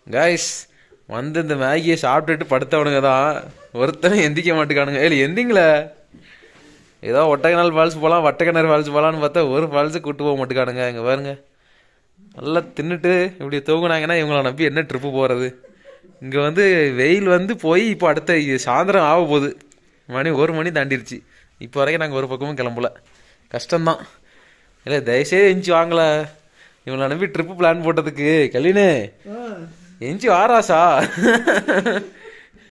guys வந்து இந்த மேகியை சாப்பிட்டுட்டு படுத்தவனுங்க தான் ஒருத்தனும் எந்திக்க மாட்டேக்கானுங்க ஏய் எந்திங்களே ஏதோ ஒட்டகநாள் ஃபால்ஸ் போகலாம் வட்டக்கிணறு ஃபால்ஸ் போகலான்னு பார்த்தா ஒரு ஃபால்ஸு கூட்டு போக மாட்டேக்கானுங்க இங்கே பாருங்க நல்லா தின்னுட்டு இப்படி தூங்குனாங்கன்னா இவங்கள நம்பி என்ன ட்ரிப்பு போகிறது இங்கே வந்து வெயில் வந்து போய் இப்போ அடுத்த இது சாயந்தரம் ஆக போகுது மணி ஒரு மணி தாண்டிருச்சு இப்போ வரைக்கும் நாங்கள் ஒரு பக்கமும் கிளம்பல கஷ்டம்தான் இல்லை தயவுசெய்து எஞ்சி வாங்கல இவங்களை நம்பி ட்ரிப்பு பிளான் போட்டதுக்கு கல்யாணு எஞ்சி வாராசா